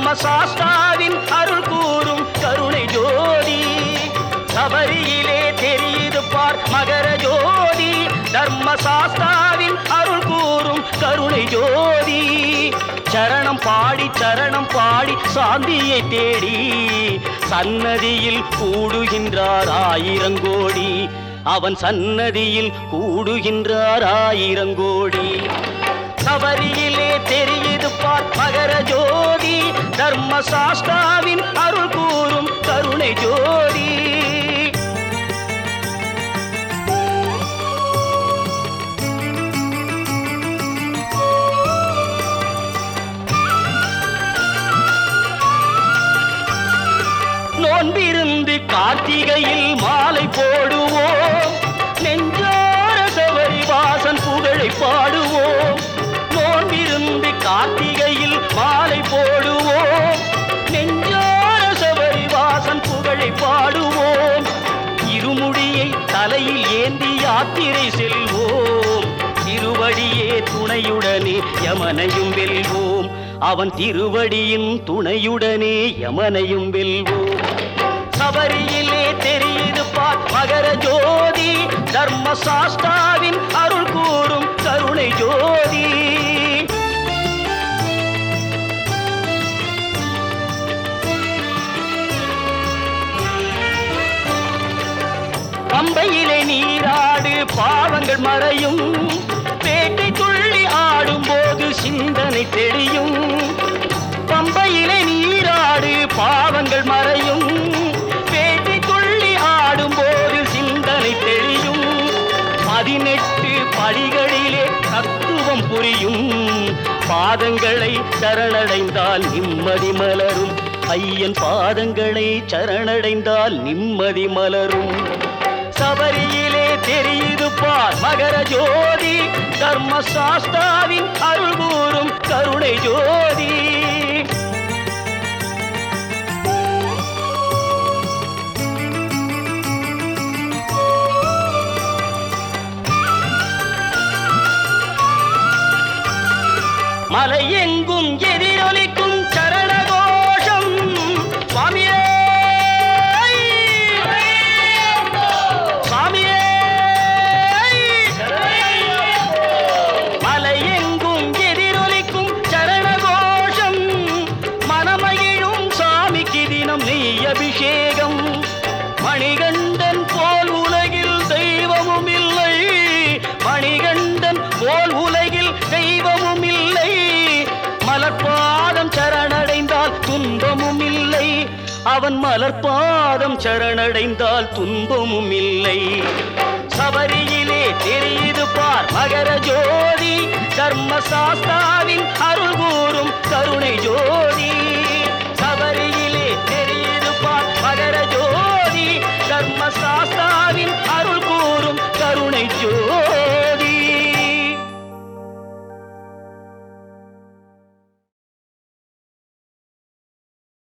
தர்மசாஸ்தாவின் அருள் கூறும் கருணை ஜோதி சபரியிலே தெரியுது பார் மகர ஜோதி தர்மசாஸ்தாவின் அருள் கூறும் கருணை ஜோதி சரணம் பாடி சரணம் பாடி சாந்தியை தேடி சன்னதியில் கூடுகின்றார் ஆயிரங்கோடி அவன் சன்னதியில் கூடுகின்றார் ஆயிரங்கோடி சபரியிலே தெரியுது பார் மகர ஜோதி தர்மசாஸ்தாவின் அருள் கூறும் கருணை ஜோதி நோன்பிருந்து கார்த்திகையில் மாலை போடுவோம் நெஞ்சார சபரி வாசன் புகழை பாடுவோம் நோன்பிருந்து கார்த்திகையில் மாலை போடுவோம் நெஞ்சார சபரி வாசன் புகழை பாடுவோம் இருமுடியை தலையில் ஏந்தி யாத்திரை செல்வோம் திருவடியே துணையுடனே யமனையும் வெல்வோம் அவன் திருவடியின் துணையுடனே யமனையும் வெல்வோம் சபரியிலே தெரியுது பார் மகர ஜோதி தர்மசாஸ்தாவின் அருள் கூறும் கருணை ஜோதி பம்பையிலே நீராடு பாவங்கள் மறையும் வேட்டை துள்ளி ஆடும்போது சிந்தனை தெளியும் பம்பையிலே நீராடு பாவங்கள் மறையும் வேட்டை துள்ளி ஆடும்போது சிந்தனை தெளியும் பதினெட்டு படிகளிலே தத்துவம் புரியும் பாதங்களை சரணடைந்தால் நிம்மதி மலரும் ஐயன் பாதங்களை சரணடைந்தால் நிம்மதி மலரும் சபரியிலே தெரியுது பார் மகர ஜோதி தர்மசாஸ்தாவின் அருள் கூறும் கருணை ஜோதி மலையெங்கும் எதிரொலிக்கும் சரண கோஷம் சுவாமியே சுவாமியே மலையெங்கும் எதிரொலிக்கும் சரண கோஷம் மனமகிழும் சாமிக்கு தினம் நெய் அபிஷேகம் மணிகண்டன் போல் உலகில் தெய்வமும் இல்லை மணிகண்டன் போல் உலகில் தெய்வமும் இல்லை மலர்பாதம் சரணடைந்தால் துன்பமும் இல்லை அவன் மலர்பாதம் சரணடைந்தால் துன்பமும் இல்லை சபரியிலே தெரியுது பார் மகர ஜோதி தர்மசாஸ்தாவின் அருள் கூறும் கருணை ஜோதி